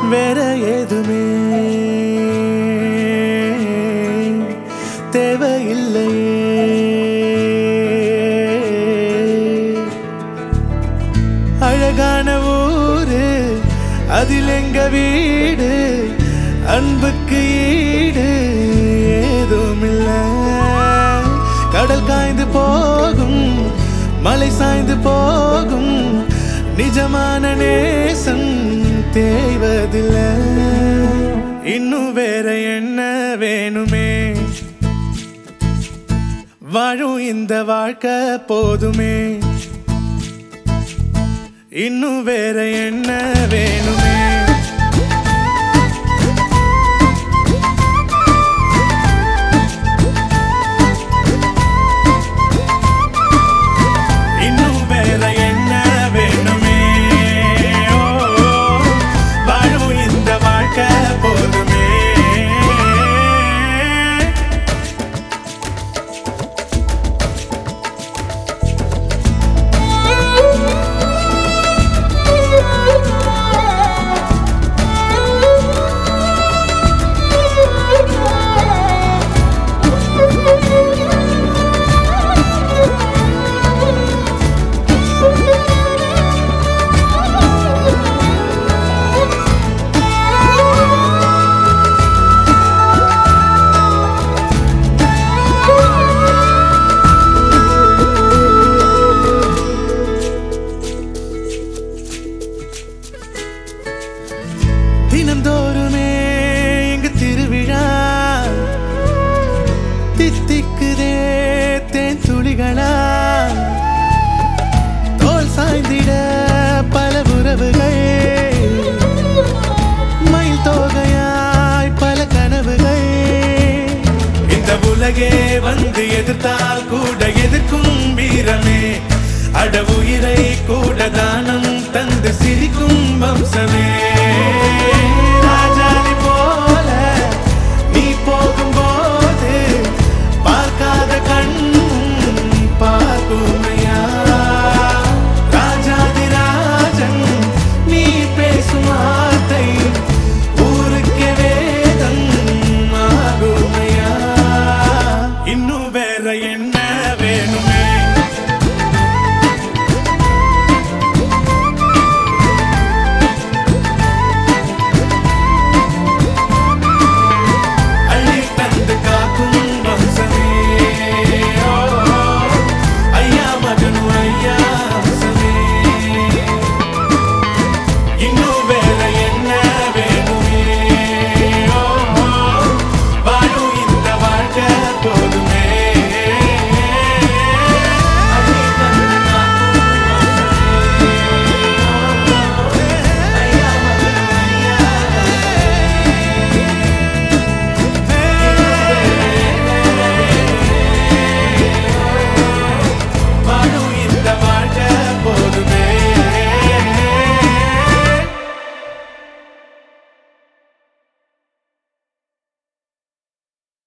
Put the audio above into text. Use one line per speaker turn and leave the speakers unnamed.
வேற ஏதுமே தேவையில்லையே அழகான ஊரு அதில் எங்க வீடு அன்புக்கு ஈடு ஏதும் இல்ல கடல் காய்ந்து போகும் மலை சாய்ந்து போகும் நிஜமான நேசம் தேய்வதில்லை இன்னும் வேற என்ன வேணுமே வாழும் இந்த வாழ்க்கை போதுமே இன்னும் வேற என்ன வேணுமே இன்னும் வேற என்ன வேணுமே ஓ, வாழும் இந்த வாழ்க்கை போதுமே தினந்தோறுமே இங்கு திருவிழா தித்திக்குதே தேன் துளிகளா தோல் சாய்ந்திட பல உறவுகள் மயில் தோகையாய் பல கனவுகள் இந்த உலகே வந்து எதிர்த்தால் கூட எதிர்க்கும் வீரமே அட உயிரை கூட தானம் தந்து சிரிக்கும் வம்சமே